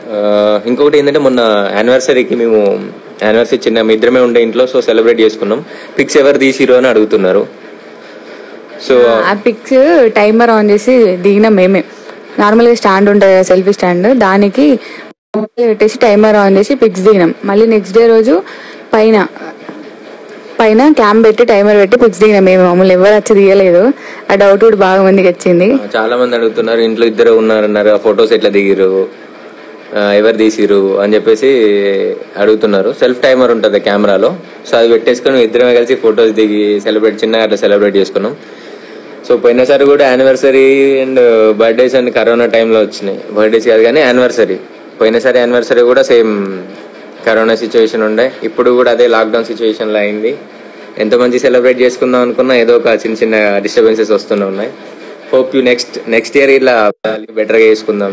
ఆ, ఇంకొకటి ఏంటంటే మొన్న యానివర్సరీకి మేము యానివర్సరీ చిన్న మీ ఇద్దరమే ఉండే ఇంట్లో సో సెలబ్రేట్ చేసుకున్నాం పిక్స్ ఎవరు తీసిరు అని అడుగుతున్నారు సో ఆ పిక్స్ టైమర్ ఆన్ చేసి దిగిన మేమే నార్మల్గా స్టాండ్ ఉంటుంది కదా సెల్ఫీ స్టాండ్ దానికి పెట్టేసి టైమర్ ఆన్ చేసి పిక్స్ దిగినాం మళ్ళీ నెక్స్ట్ డే రోజు పైన పైన క్యామ్ పెట్టి టైమర్ పెట్టి పిక్స్ దిగినాం మేము మమ్మల్ని ఎవరు వచ్చి తీయలేదు ఆ డౌట్ కూడా బాగా మందికి వచ్చింది చాలా మంది అడుగుతున్నారు ఇంట్లో ఇద్దరు ఉన్నారన్నారు ఆ ఫొటోస్ ఎట్లా దిగిరు ఆ, ఎవరు తీసిరు అని చెప్పేసి అడుగుతున్నారు సెల్ఫ్ టైమర్ ఉంటుంది కెమెరాలో సో అది పెట్టేసుకొని ఇద్దరమే కలిసి ఫొటోస్ దిగి సెలబ్రేట్ చిన్నగా అట్లా సెలబ్రేట్ చేసుకున్నాం సో పోయినసారి కూడా anniversary and birthdays and corona టైంలో వచ్చినాయి బర్త్డేస్ కాదు కానీ యానివర్సరీ పోయినసారి యానివర్సరీ కూడా సేమ్ కరోనా సిచ్యువేషన్ ఉండే ఇప్పుడు కూడా అదే లాక్డౌన్ సిచ్యువేషన్లో అయింది ఎంత మంచి సెలబ్రేట్ చేసుకుందాం అనుకున్నా ఏదో ఒక చిన్న చిన్న డిస్టర్బెన్సెస్ వస్తూనే ఉన్నాయి hope you next next year ఇలా బెటర్గా చేసుకుందాం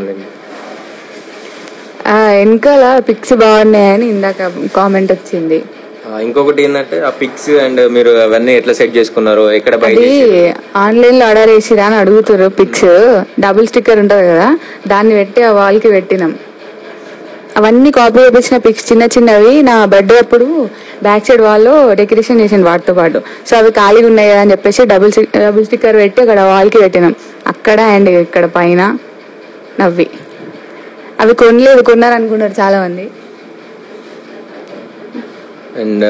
ఆ వెనకాల పిక్స్ బాగున్నాయని ఇందాక కామెంట్ వచ్చింది ఇంకొకటి ఏంటంటే ఆ పిక్స్ అండ్ మీరు అవన్నీ ఎట్లా సెట్ చేసుకున్నారు ఎక్కడ బయట అది ఆన్లైన్ లో ఆర్డర్ చేసిరా అని అడుగుతారు పిక్స్ డబుల్ స్టిక్కర్ ఉంటది కదా దాన్ని పెట్టి ఆ వాల్ కి పెట్టినాం అవన్నీ కాపీ చేపించిన పిక్స్ చిన్న చిన్నవి నా బర్త్డే అప్పుడు బ్యాక్ సైడ్ వాళ్ళు డెకరేషన్ చేసింది వాటితో పాటు సో అవి ఖాళీగా ఉన్నాయి కదా అని చెప్పేసి డబుల్ డబుల్ స్టిక్కర్ పెట్టి అక్కడ వాల్ కి పెట్టినాం అక్కడ అండ్ ఇక్కడ పైన నవ్వి అవి కొనలేదు కొన్నారు అనుకున్నారు చాలా మంది అండ్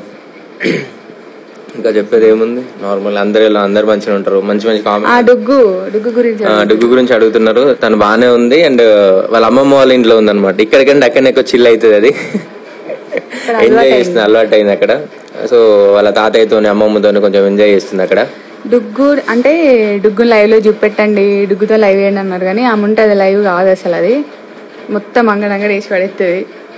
ఇంకా చెప్పేది ఏముంది నార్మల్ అందరు ఇలా అందరు మంచిగా ఉంటారు మంచి మంచి ఆ కామెంట్ డుగ్గు డుగ్గు గురించి డుగ్గు గురించి అడుగుతున్నారు తను బాగానే ఉంది అండ్ వాళ్ళ అమ్మమ్మ వాళ్ళ ఇంట్లో ఉందన్నమాట ఇక్కడికంటే అక్కడనే ఎక్కువ చిల్ అవుతుంది అది ఎంజాయ్ చేస్తుంది అలవాటు అయింది అక్కడ సో వాళ్ళ తాతయ్యతో అమ్మమ్మతో కొంచెం ఎంజాయ్ చేస్తుంది అక్కడ డుగ్గు అంటే డుగ్గు లైవ్ లో చూపెట్టండి డుగ్గుతో లైవ్ వేయండి అన్నారు కానీ ఆమె ఉంటే అది లైవ్ కాదు అసలు అది మొత్తం అంగడంగడ వేసి పడేస్తుంది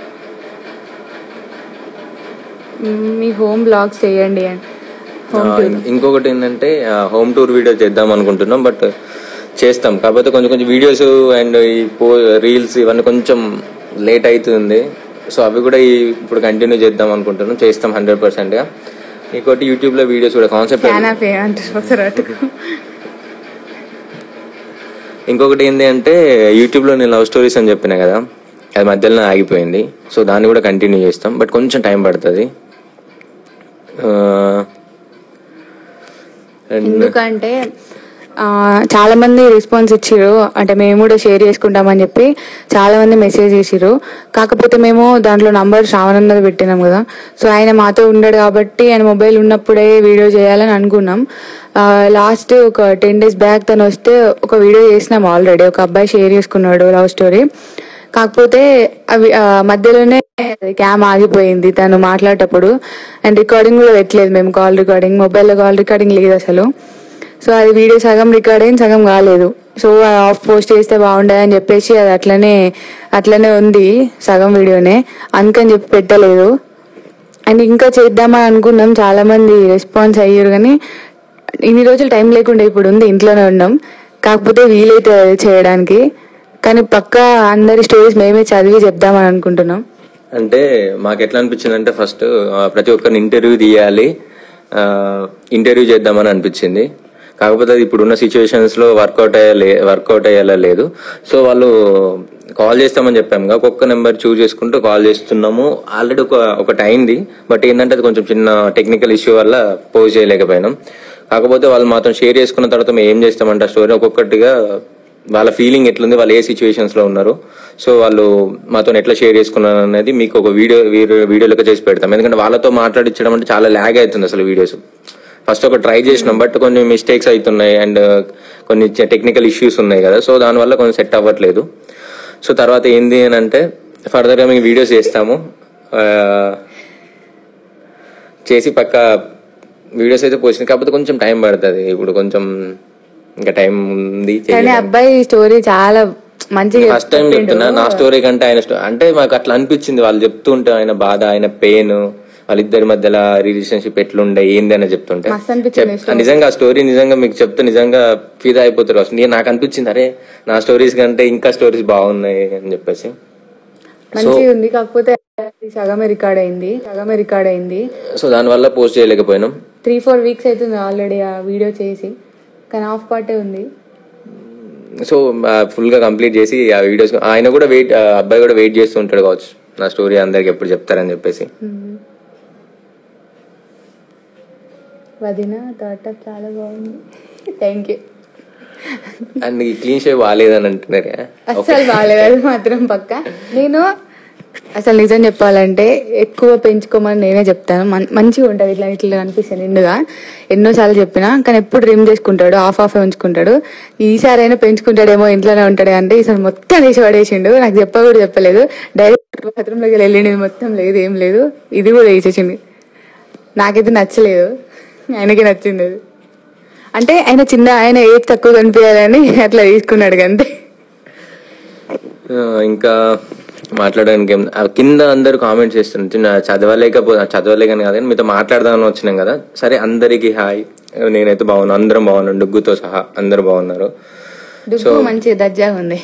మ్, మీ హోమ్ బ్లాగ్స్ చేయండి అని హోమ్ ఆ, ఇంకొకటి ఏంటంటే హోమ్ టూర్ వీడియో చేద్దాం అనుకుంటున్నాం బట్ చేస్తాం కాకపోతే కొంచెం కొంచెం వీడియోస్ అండ్ ఈ పో రీల్స్ ఇవన్నీ కొంచెం లేట్ అవుతుంది సో అవి కూడా ఈ ఇప్పుడు కంటిన్యూ చేద్దాం అనుకుంటున్నాం చేస్తాం హండ్రెడ్ పర్సెంట్గా ఇంకోటి యూట్యూబ్లో వీడియోస్ కూడా కాన్సెప్ట్ ఫ్యాన్ ఆఫ్ అంటారు ఒకసారి అటుకు ఇంకొకటి ఏంటి అంటే యూట్యూబ్లో నేను లవ్ స్టోరీస్ అని చెప్పిన కదా అది మధ్యలో ఆగిపోయింది సో దాన్ని కూడా కంటిన్యూ చేస్తాం బట్ కొంచెం టైం పడుతుంది అండ్ ఎందుకంటే ఆ, చాలా మంది రెస్పాన్స్ ఇచ్చిర్రు అంటే మేము కూడా షేర్ చేసుకుంటామని చెప్పి చాలా మంది మెసేజ్ చేసిర్రు కాకపోతే మేము దాంట్లో నంబర్ శ్రావణన్నది పెట్టినాం కదా సో ఆయన మాతో ఉండడు కాబట్టి ఆయన మొబైల్ ఉన్నప్పుడే వీడియో చేయాలని అనుకున్నాం లాస్ట్ ఒక టెన్ డేస్ బ్యాక్ తను వస్తే ఒక వీడియో చేసినాం ఆల్రెడీ ఒక అబ్బాయి షేర్ చేసుకున్నాడు లవ్ స్టోరీ కాకపోతే అవి ఆ, మధ్యలోనే క్యామ్ ఆగిపోయింది తను మాట్లాడేటప్పుడు అండ్ రికార్డింగ్ కూడా పెట్టలేదు మేము కాల్ రికార్డింగ్ మొబైల్లో కాల్ రికార్డింగ్ లేదు అసలు సో అది వీడియో సగం రికార్డ్ అయింది సగం కాలేదు సో ఆఫ్ పోస్ట్ చేస్తే బాగుండదు అని చెప్పేసి అది అట్లనే అట్లనే ఉంది సగం వీడియోనే అందుకని చెప్పి పెట్టలేదు అండ్ ఇంకా చేద్దామని అనుకున్నాం చాలా మంది రెస్పాన్స్ అయ్యారు కానీ ఇన్ని రోజులు టైం లేకుండా ఇప్పుడు ఉంది ఇంట్లోనే ఉన్నాం కాకపోతే వీలైతే అది చేయడానికి కానీ పక్కా అందరి స్టోరీస్ మేమే చదివి చెప్దామని అనుకుంటున్నాం అంటే మాకు ఎట్లా అనిపించింది అంటే ఫస్ట్ ప్రతి ఒక్కరిని ఇంటర్వ్యూ తీయాలి ఇంటర్వ్యూ చేద్దామని అనిపించింది కాకపోతే అది ఇప్పుడున్న సిచ్యువేషన్స్ లో వర్కౌట్ అయ్యలే వర్కౌట్ అయ్యేలా లేదు సో వాళ్ళు కాల్ చేస్తామని చెప్పాము ఒక్కొక్క నెంబర్ చూస్ చేసుకుంటూ కాల్ చేస్తున్నాము ఆల్రెడీ ఒక ఒకటి అయింది బట్ ఏంటంటే అది కొంచెం చిన్న టెక్నికల్ ఇష్యూ వల్ల పోజ్ చేయలేకపోయినాం కాకపోతే వాళ్ళు మాత్రం షేర్ చేసుకున్న తర్వాత మేము ఏం చేస్తామంటే ఆ స్టోరీ ఒక్కొక్కటిగా వాళ్ళ ఫీలింగ్ ఎట్లుంది వాళ్ళు ఏ సిచ్యువేషన్స్ లో ఉన్నారు సో వాళ్ళు మాతో ఎట్లా షేర్ చేసుకున్నారు అనేది మీకు ఒక వీడియో వీడియో లెక్క చేసి పెడతాం ఎందుకంటే వాళ్ళతో మాట్లాడించడం అంటే చాలా ల్యాగ్ అవుతుంది అసలు వీడియోస్ ఫస్ట్ ఒక ట్రై చేసినాం బట్ కొన్ని మిస్టేక్స్ అవుతున్నాయి అండ్ కొన్ని టెక్నికల్ ఇష్యూస్ ఉన్నాయి కదా సో దానివల్ల కొంచెం సెట్ అవ్వట్లేదు సో తర్వాత ఏంది అని అంటే ఫర్దర్ గా మేము వీడియోస్ చేస్తాము ఆ, చేసి పక్క వీడియోస్ అయితే పోసింది కాకపోతే కొంచెం టైం పడుతుంది ఇప్పుడు కొంచెం ఇంకా టైం ఉంది కానీ అబ్బాయి స్టోరీ చాలా మంచిగా ఫస్ట్ టైం చెప్తున్నా నా స్టోరీ కంటే ఆయన స్టోరీ అంటే మాకు అట్లా అనిపించింది వాళ్ళు చెప్తుంటే ఆయన బాధ ఆయన పెయిన్ వాళ్ళిద్దరి మధ్యలో రిలేషన్షిప్ ఎట్లుండే ఏంది అని చెప్తుంటే మస్తు అనిపించింది చెప్- నిజంగా ఆ స్టోరీ నిజంగా మీకు చెప్తే నిజంగా ఫీదా అయిపోతారు అసలు నేను నాకు అనిపించింది అరే నా స్టోరీస్ కంటే ఇంకా స్టోరీస్ బాగున్నాయి అని చెప్పేసి మంచిగా ఉంది కాకపోతే అది సగమే రికార్డ్ అయింది సగమే రికార్డ్ అయింది సో దానివల్ల పోస్ట్ చేయలేకపోయినాం త్రీ ఫోర్ వీక్స్ అవుతుంది ఆల్రెడీ ఆ వీడియో చేసి కానీ ఆఫ్ పార్టే ఉంది సో ఫుల్ గా కంప్లీట్ చేసి ఆ వీడియోస్ ఆయన కూడా వెయిట్ అబ్బాయి కూడా వెయిట్ చేస్తూ ఉంటాడు కావచ్చు నా స్టోరీ అందరికి ఎప్పుడు చెప్తారని చెప్పేసి వదిన థాట్ చాలా బాగుంది థ్యాంక్ యూ అండ్ ఈ క్లీన్ షేప్ బాగాలేదని అంటున్నారు అస్సలు బాగాలేదు అది మాత్రం పక్క నేను అసలు నిజం చెప్పాలంటే ఎక్కువ పెంచుకోమని నేనే చెప్తాను మం- మంచిగా ఉంటుంది ఇట్లా ఇట్లా అనిపిస్తుంది నిండుగా ఎన్నోసార్లు చెప్పినా కానీ ఎప్పుడు రిమ్ చేసుకుంటాడు ఆఫ్ ఆఫ్ ఉంచుకుంటాడు ఈసారి అయినా పెంచుకుంటాడేమో ఇంట్లోనే ఉంటాడు అంటే ఈసారి మొత్తం తీసి పడేసిండు నాకు చెప్ప కూడా చెప్పలేదు డైరెక్ట్ బాత్రూంలోకి వెళ్ళిండు ఇది మొత్తం లేదు ఏం లేదు ఇది కూడా వేసేసింది నాకైతే నచ్చలేదు ఆయనకి నచ్చింది అది అంటే ఆయన చిన్న ఆయన ఏజ్ తక్కువ కనిపించాలని అట్లా తీసుకున్నాడు అంతే ఆ, ఇంకా మాట్లాడడానికి ఏం- ఆ కింద అందరు కామెంట్స్ చేస్తున్నారు చిన్న చదవలేకపో చదవలేకని కాదు కానీ మీతో మాట్లాడదామని వచ్చినాం కదా సరే అందరికి హాయ్ నేనైతే బాగున్నాను అందరం బాగున్నాను డుగ్గుతో సహా అందరు బాగున్నారు దుగ్గు మంచి దర్జాగా ఉంది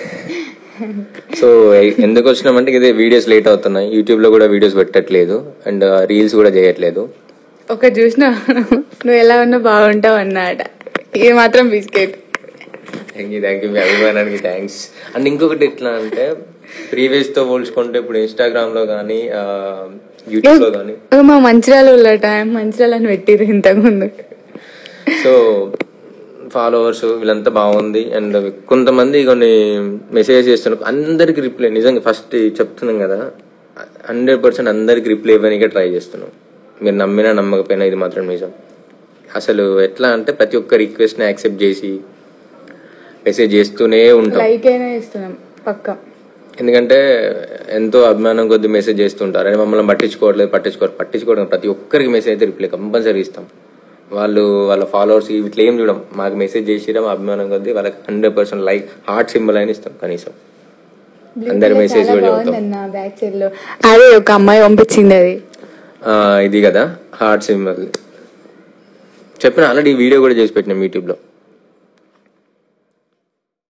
సో ఎ- ఎందుకు వచ్చినామంటే ఇదే వీడియోస్ లేట్ అవుతున్నాయి యూట్యూబ్ లో కూడా వీడియోస్ పెట్టట్లేదు అండ్ రీల్స్ కూడా చేయట్లేదు ఒకటి చూసినా నువ్వు ఎలా ఉన్నా బాగుంటావు అన్నాడ ఇది మాత్రం biscuit thank you thank you మీ అభిమానానికి థ్యాంక్స్ అండ్ ఇంకొకటి ఎట్లా అంటే ప్రీవియస్ తో పోల్చుకుంటే ఇప్పుడు ఇన్స్టాగ్రామ్ లో కానీ యూట్యూబ్ లో కానీ మా మంచిర్యాల உள்ளట మంచిర్యాల అని పెట్టిరు ఇంతకు ముందు సో ఫాలోవర్స్ వీళ్ళంతా బాగుంది అండ్ కొంతమంది కొన్ని మెసేజ్ చేస్తున్నారు అందరికి రిప్లై నిజంగా ఫస్ట్ చెప్తున్నాం కదా హండ్రెడ్ పర్సెంట్ అందరికి రిప్లై ఇవ్వడానికే ట్రై చేస్తున్నాం మీరు నమ్మినా నమ్మకపోయినా ఇది మాత్రం నిజం అసలు ఎట్లా అంటే ప్రతి ఒక్క రిక్వెస్ట్ని యాక్సెప్ట్ చేసి మెసేజ్ చేస్తూనే ఉంటాం లైక్ అయినా ఇస్తున్నాం పక్క ఎందుకంటే ఎంతో అభిమానం కొద్ది మెసేజ్ చేస్తుంటారు అని మమ్మల్ని పట్టించుకోవట్లేదు పట్టించుకోరు పట్టించుకోవడం ప్రతి ఒక్కరికి మెసేజ్ అయితే రిప్లై కంపల్సరీ ఇస్తాం వాళ్ళు వాళ్ళ ఫాలోవర్స్ ఇట్లా ఏం చూడం మాకు మెసేజ్ చేసిరా మా అభిమానం కొద్ది వాళ్ళకి hundred percent like heart symbol అయినా ఇస్తాం కనీసం అందరి మెసేజ్ కూడా చదువుతాం బ్యాక్ సైడ్ లో అదే ఒక అమ్మాయి పంపించింది అది ఆ, ఇది కదా హార్ట్ సింబల్ చెప్పిన ఆల్రెడీ వీడియో కూడా చేసి పెట్టినాం యూట్యూబ్లో